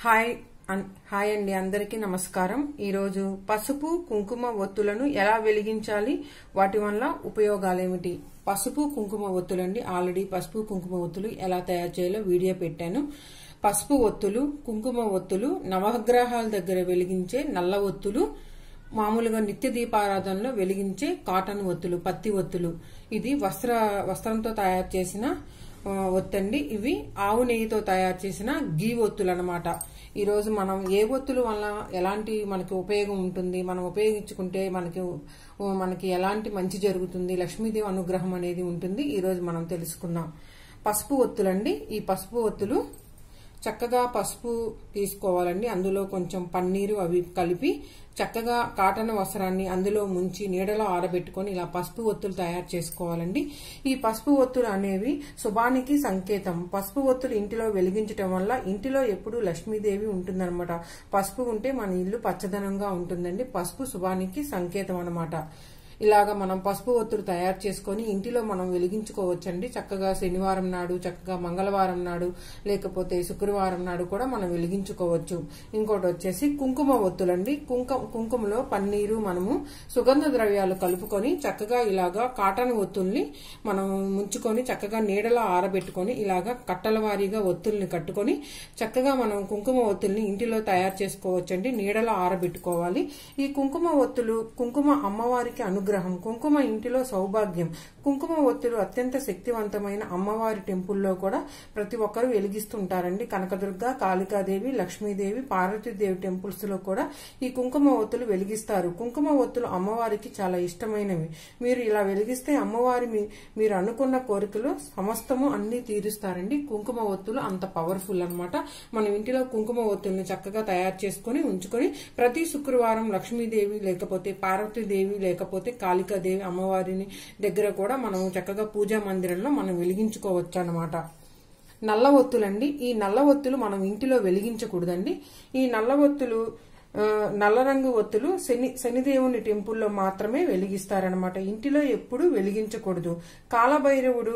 hi అన్- hi అండి అందరికీ నమస్కారం ఈరోజు పసుపు కుంకుమ ఒత్తులను ఎలా వెలిగించాలి వాటి వల్ల ఉపయోగాలేమిటి పసుపు కుంకుమ ఒత్తులండి ఆల్రెడీ పసుపు కుంకుమ ఒత్తులు ఎలా తయారు చేయాలో వీడియో పెట్టాను పసుపు ఒత్తులు కుంకుమ ఒత్తులు నవగ్రహాల దగ్గర వెలిగించే నల్ల ఒత్తులు మామూలుగా నిత్య దీపారాధనలో వెలిగించే కాటన్ ఒత్తులు పత్తి ఒత్తులు ఇది వస్త్ర వస్త్రంతో తయారు చేసిన ఆ, ఒత్తండి ఇవి ఆవు నెయ్యితో తయారు చేసిన గీ ఒత్తులు అనమాట ఈ రోజు మనం ఏ ఒత్తుల వల్ల ఎలాంటి మనకి ఉపయోగం ఉంటుంది మనం ఉపయోగించుకుంటే మనకి ఓ, మనకి ఎలాంటి మంచి జరుగుతుంది లక్ష్మీదేవి అనుగ్రహం అనేది ఉంటుంది ఈ రోజు మనం తెలుసుకుందాం పసుపు ఒత్తులండి ఈ పసుపు ఒత్తులు చక్కగా పసుపు తీసుకోవాలండి అందులో కొంచెం పన్నీరు అవి కలిపి చక్కగా కాటన్ వస్త్రాన్ని అందులో ముంచి నీడలో ఆరబెట్టుకొని ఇలా పసుపు ఒత్తులు తయారు చేసుకోవాలండి ఈ పసుపు ఒత్తులు అనేవి శుభానికి సంకేతం పసుపు ఒత్తులు ఇంటిలో వెలిగించటం వల్ల ఇంటిలో ఎప్పుడు లక్ష్మీదేవి ఉంటుందన్నమాట పసుపు ఉంటే మన ఇల్లు పచ్చదనంగా ఉంటుందండి పసుపు శుభానికి సంకేతం అన్నమాట ఇలాగ మనం పసుపు ఒత్తులు తయారు చేసుకొని ఇంటిలో మనం వెలిగించుకోవచ్చండి చక్కగా శనివారం నాడు చక్కగా మంగళవారం నాడు లేకపోతే శుక్రవారం నాడు కూడా మనం వెలిగించుకోవచ్చు ఇంకోటి వచ్చేసి కుంకుమ ఒత్తులండి కుంకుమ కుంకుమలో పన్నీరు మనము సుగంధ ద్రవ్యాలు కలుపుకొని చక్కగా ఇలాగా కాటన్ ఒత్తుల్ని మనం ముంచుకొని చక్కగా నీడలో ఆరబెట్టుకొని ఇలాగా కట్టల వారీగా ఒత్తుల్ని కట్టుకొని చక్కగా మనం కుంకుమ ఒత్తుల్ని ఇంటిలో తయారు చేసుకోవచ్చండి నీడలో ఆరబెట్టుకోవాలి ఈ కుంకుమ ఒత్తులు కుంకుమ అమ్మవారికి అనుగ్రహం కుంకుమ ఇంటిలో సౌభాగ్యం కుంకుమ ఒత్తులు అత్యంత శక్తివంతమైన అమ్మవారి టెంపుల్లో కూడా ప్రతి ఒక్కరూ వెలిగిస్తుంటారండి కనకదుర్గ కాళికాదేవి లక్ష్మీదేవి పార్వతీదేవి టెంపుల్స్ లో కూడా ఈ కుంకుమ ఒత్తులు వెలిగిస్తారు కుంకుమ ఒత్తులు అమ్మవారికి చాలా ఇష్టమైనవి మీరు ఇలా వెలిగిస్తే అమ్మవారి మీ- మీరు అనుకున్న కోరికలు సమస్తము అన్ని తీరుస్తారండి కుంకుమ ఒత్తులు అంత పవర్ఫుల్ అన్నమాట మనం ఇంటిలో కుంకుమ ఒత్తుల్ని చక్కగా తయారు చేసుకొని ఉంచుకొని ప్రతి శుక్రవారం లక్ష్మీదేవి లేకపోతే పార్వతీదేవి లేకపోతే కాళికాదేవి అమ్మవారిని దగ్గర కూడా మనం చక్కగా పూజా మందిరంలో మనం వెలిగించుకోవచ్చు అన్నమాట నల్ల ఒత్తులండి ఈ నల్ల ఒత్తులు మనం ఇంటిలో వెలిగించకూడదండి ఈ నల్ల ఒత్తులు ఆ, నల్ల రంగు ఒత్తులు శని శనిదేవుని టెంపుల్లో మాత్రమే వెలిగిస్తారనమాట ఇంటిలో ఎప్పుడూ వెలిగించకూడదు కాలభైరవుడు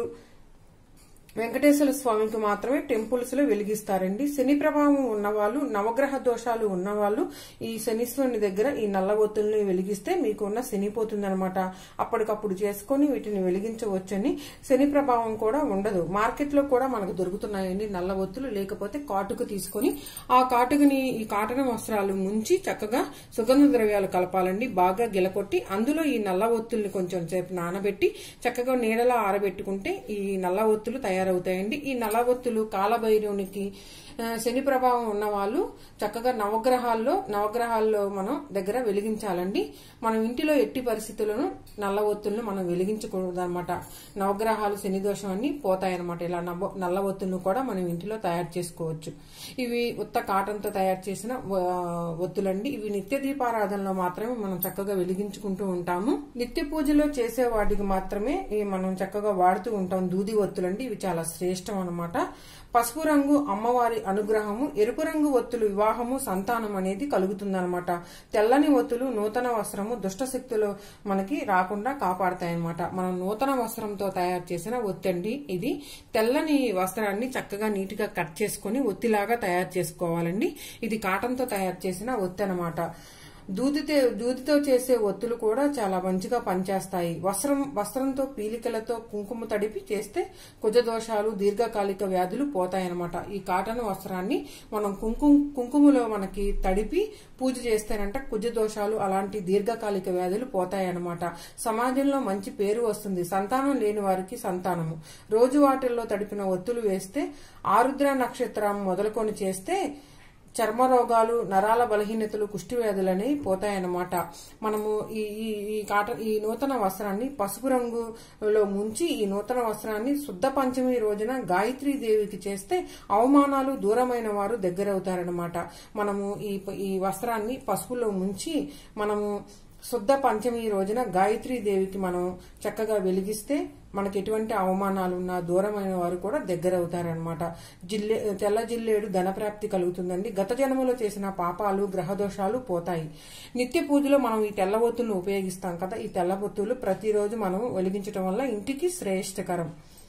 వెంకటేశ్వర స్వామికి మాత్రమే టెంపుల్స్ లో వెలిగిస్తారండి శని ప్రభావం ఉన్నవాళ్ళు నవగ్రహ దోషాలు ఉన్నవాళ్ళు ఈ శనీశ్వరుని దగ్గర ఈ నల్ల ఒత్తుల్ని వెలిగిస్తే మీకు ఉన్న శని పోతుందనమాట అప్పటికప్పుడు చేసుకొని వీటిని వెలిగించవచ్చని శని ప్రభావం కూడా ఉండదు మార్కెట్ లో కూడా మనకు దొరుకుతున్నాయండి నల్ల ఒత్తులు లేకపోతే కాటుకు తీసుకొని ఆ కాటుకుని ఈ కాటన్ వస్త్రాలు ముంచి చక్కగా సుగంధ ద్రవ్యాలు కలపాలండి బాగా గిలకొట్టి అందులో ఈ నల్ల ఒత్తుల్ని కొంచెం సేపు నానబెట్టి చక్కగా నీడలో ఆరబెట్టుకుంటే ఈ నల్ల ఒత్తులు తయారవుతాయండి ఈ నల్ల ఒత్తులు కాలభైరవునికి ఆ, శని ప్రభావం ఉన్న వాళ్ళు చక్కగా నవగ్రహాల్లో నవగ్రహాల్లో మనం దగ్గర వెలిగించాలండి మనం ఇంటిలో ఎట్టి పరిస్థితులను నల్ల ఒత్తులను మనం వెలిగించకూడదు అనమాట నవగ్రహాలు శని దోషం అన్ని పోతాయన్నమాట ఇలా నవ్వ నల్ల ఒత్తులను కూడా మనం ఇంటిలో తయారు చేసుకోవచ్చు ఇవి ఉత్త కాటన్తో తయారు చేసిన వ- ఒత్తులండి ఇవి నిత్య దీపారాధనలో మాత్రమే మనం చక్కగా వెలిగించుకుంటూ ఉంటాము నిత్య పూజలో చేసే వాటికి మాత్రమే ఈ మనం చక్కగా వాడుతూ ఉంటాం దూది ఒత్తులండి ఇవి చాలా శ్రేష్టం అన్నమాట పసుపు రంగు అమ్మవారి అనుగ్రహము ఎరుపు రంగు ఒత్తులు వివాహము సంతానం అనేది కలుగుతుందన్నమాట తెల్లని ఒత్తులు నూతన వస్త్రము దుష్ట శక్తులు మనకి రాకుండా కాపాడతాయన్నమాట మనం నూతన వస్త్రంతో తయారు చేసిన ఒత్తండి ఇది తెల్లని వస్త్రాన్ని చక్కగా నీట్ గా కట్ చేసుకుని ఒత్తిలాగా తయారు చేసుకోవాలండి ఇది కాటన్ తో తయారు చేసిన ఒత్తి అనమాట దూదితో దూదితో చేసే ఒత్తులు కూడా చాలా మంచిగా పనిచేస్తాయి వస్త్రం వస్త్రంతో పీలికలతో కుంకుమ తడిపి చేస్తే కుజ దోషాలు దీర్ఘకాలిక వ్యాధులు పోతాయన్నమాట ఈ కాటన్ వస్త్రాన్ని మనం కుంకుమ కుంకుమలో మనకి తడిపి పూజ చేస్తేనంట కుజ దోషాలు అలాంటి దీర్ఘకాలిక వ్యాధులు పోతాయన్నమాట సమాజంలో మంచి పేరు వస్తుంది సంతానం లేని వారికి సంతానము రోజు వాటిల్లో తడిపిన ఒత్తులు వేస్తే ఆరుద్ర నక్షత్రం మొదలుకొని చేస్తే చర్మ రోగాలు నరాల బలహీనతలు కుష్టి వ్యాధులు అనేవి పోతాయన్నమాట మనము ఈ ఈ ఈ కాట ఈ నూతన వస్త్రాన్ని పసుపు రంగులో ముంచి ఈ నూతన వస్త్రాన్ని శుద్ధ పంచమి రోజున గాయత్రీ దేవికి చేస్తే అవమానాలు దూరమైన వారు దగ్గరవుతారనమాట మనము ఈ ఈ వస్త్రాన్ని పసుపులో ముంచి మనము శుద్ధ పంచమి రోజున గాయత్రీ దేవికి మనం చక్కగా వెలిగిస్తే మనకి ఎటువంటి అవమానాలు ఉన్నా దూరమైన వారు కూడా దగ్గర అవుతారనమాట జిల్లే తెల్ల జిల్లేడు ధనప్రాప్తి కలుగుతుందండి గత జన్మలో చేసిన పాపాలు గ్రహదోషాలు పోతాయి నిత్య పూజలో మనం ఈ తెల్ల ఒత్తులను ఉపయోగిస్తాం కదా ఈ తెల్ల ఒత్తులు ప్రతిరోజు మనం వెలిగించడం వల్ల ఇంటికి శ్రేష్టకరం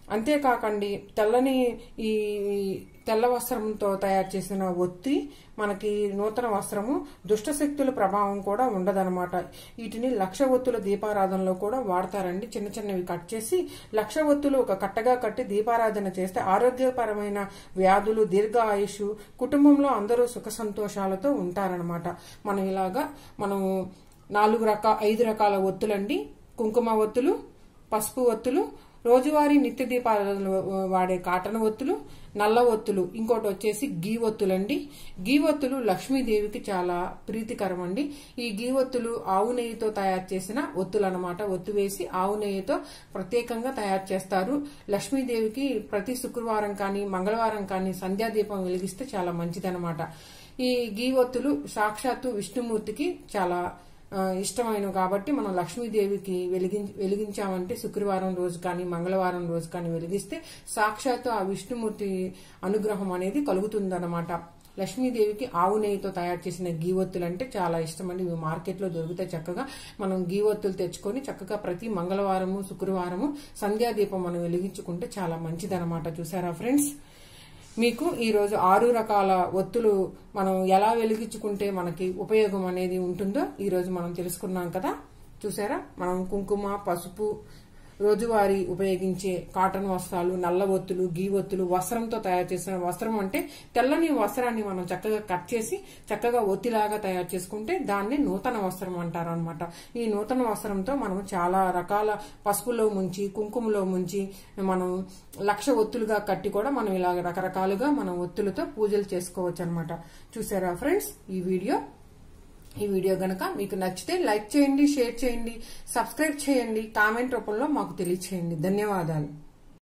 అంతేకాకండి తెల్లని ఈ తెల్ల వస్త్రంతో తయారు చేసిన ఒత్తి మనకి నూతన వస్త్రము దుష్ట శక్తుల ప్రభావం కూడా ఉండదన్నమాట వీటిని లక్ష ఒత్తుల దీపారాధనలో కూడా వాడతారండి చిన్న చిన్నవి కట్ చేసి లక్ష ఒత్తులు ఒక కట్టగా కట్టి దీపారాధన చేస్తే ఆరోగ్యపరమైన వ్యాధులు దీర్ఘ ఆయుష్ కుటుంబంలో అందరూ సుఖ సంతోషాలతో ఉంటారనమాట మనం ఇలాగా మనం నాలుగు రకాల ఐదు రకాల ఒత్తులండి కుంకుమ ఒత్తులు పసుపు ఒత్తులు రోజువారీ నిత్య దీపాలలో వాడే కాటన్ ఒత్తులు నల్ల ఒత్తులు ఇంకోటి వచ్చేసి గీ ఒత్తులండి గీ ఒత్తులు లక్ష్మీదేవికి చాలా ప్రీతికరం అండి ఈ గీ ఒత్తులు ఆవు నెయ్యితో తయారు చేసిన ఒత్తులు అనమాట ఒత్తు వేసి ఆవు నెయ్యితో ప్రత్యేకంగా తయారు చేస్తారు లక్ష్మీదేవికి ప్రతి శుక్రవారం కానీ మంగళవారం కానీ సంధ్యాదీపం వెలిగిస్తే చాలా మంచిదనమాట ఈ గీ ఒత్తులు సాక్షాత్తు విష్ణుమూర్తికి చాలా ఆ, ఇష్టమైనవి కాబట్టి మనం లక్ష్మీదేవికి వెలిగి వెలిగించామంటే శుక్రవారం రోజు కానీ మంగళవారం రోజు కానీ వెలిగిస్తే సాక్షాత్తు ఆ విష్ణుమూర్తి అనుగ్రహం అనేది కలుగుతుందన్నమాట లక్ష్మీదేవికి ఆవు నెయ్యితో తయారు చేసిన గీ ఒత్తులు అంటే చాలా ఇష్టం అండి ఇవి మార్కెట్లో దొరుకుతాయి చక్కగా మనం గీ ఒత్తులు తెచ్చుకొని చక్కగా ప్రతి మంగళవారము శుక్రవారము సంధ్యాదీపం మనం వెలిగించుకుంటే చాలా మంచిదన్నమాట చూసారా ఫ్రెండ్స్ మీకు ఈరోజు ఆరు రకాల ఒత్తులు మనం ఎలా వెలిగించుకుంటే మనకి ఉపయోగం అనేది ఉంటుందో ఈరోజు మనం తెలుసుకున్నాం కదా చూసారా మనం కుంకుమ పసుపు రోజువారీ ఉపయోగించే కాటన్ వస్త్రాలు నల్ల ఒత్తులు గీ ఒత్తులు వస్త్రంతో తయారు చేసిన వస్త్రం అంటే తెల్లని వస్త్రాన్ని మనం చక్కగా కట్ చేసి చక్కగా ఒత్తిలాగా తయారు చేసుకుంటే దాన్ని నూతన వస్త్రం అంటారు అనమాట ఈ నూతన వస్త్రంతో మనం చాలా రకాల పసుపులో ముంచి కుంకుమలో ముంచి మనం లక్ష ఒత్తులుగా కట్టి కూడా మనం ఇలాగ రకరకాలుగా మనం ఒత్తులతో పూజలు చేసుకోవచ్చు అనమాట చూసారా ఫ్రెండ్స్ ఈ వీడియో ఈ వీడియో గనక మీకు నచ్చితే లైక్ చేయండి షేర్ చేయండి సబ్స్క్రైబ్ చేయండి కామెంట్ రూపంలో మాకు తెలియచేయండి ధన్యవాదాలు